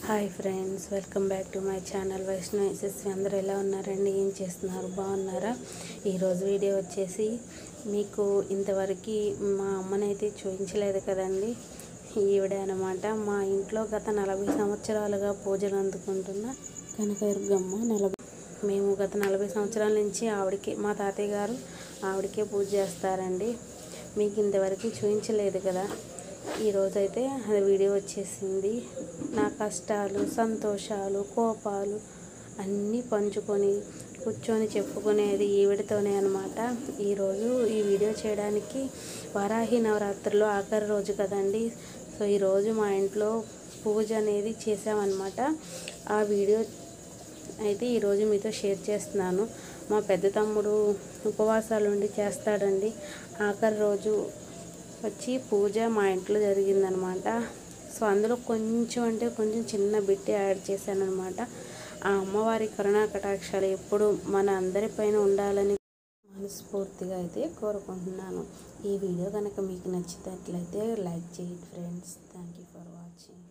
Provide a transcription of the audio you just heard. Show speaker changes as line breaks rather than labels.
hi friends welcome back to my channel Vaishnav SSV అందరూ ఎలా ఉన్నారండి ఏం చేస్తున్నారు బాగున్నారా ఈరోజు వీడియో వచ్చేసి మీకు ఇంతవరకు మా అమ్మనైతే చూపించలేదు కదండి ఈవిడే అనమాట మా ఇంట్లో గత నలభై సంవత్సరాలుగా పూజలు అందుకుంటున్న కనకదుర్గమ్మ నలభై మేము గత నలభై సంవత్సరాల నుంచి ఆవిడకి మా తాతయ్య గారు ఆవిడకే పూజ చేస్తారండి మీకు ఇంతవరకు చూపించలేదు కదా ఈరోజైతే అది వీడియో వచ్చేసింది నా కష్టాలు సంతోషాలు కోపాలు అన్నీ పంచుకొని కూర్చొని చెప్పుకునేది ఈవిడతోనే అనమాట ఈరోజు ఈ వీడియో చేయడానికి వరాహి నవరాత్రిలో ఆఖరి రోజు కదండి సో ఈరోజు మా ఇంట్లో పూజ అనేది చేసామన్నమాట ఆ వీడియో అయితే ఈరోజు మీతో షేర్ చేస్తున్నాను మా పెద్ద తమ్ముడు ఉపవాసాలు ఉండి చేస్తాడండి ఆఖరి రోజు వచ్చి పూజ మా ఇంట్లో జరిగిందనమాట సో అందులో కొంచెం అంటే కొంచెం చిన్న బిట్టి యాడ్ చేశానమాట ఆ అమ్మవారి కరుణా కటాక్షాలు ఎప్పుడు మన అందరిపైన ఉండాలని మనస్ఫూర్తిగా అయితే కోరుకుంటున్నాను ఈ వీడియో కనుక మీకు నచ్చినట్లయితే లైక్ చేయండి friends thank you for watching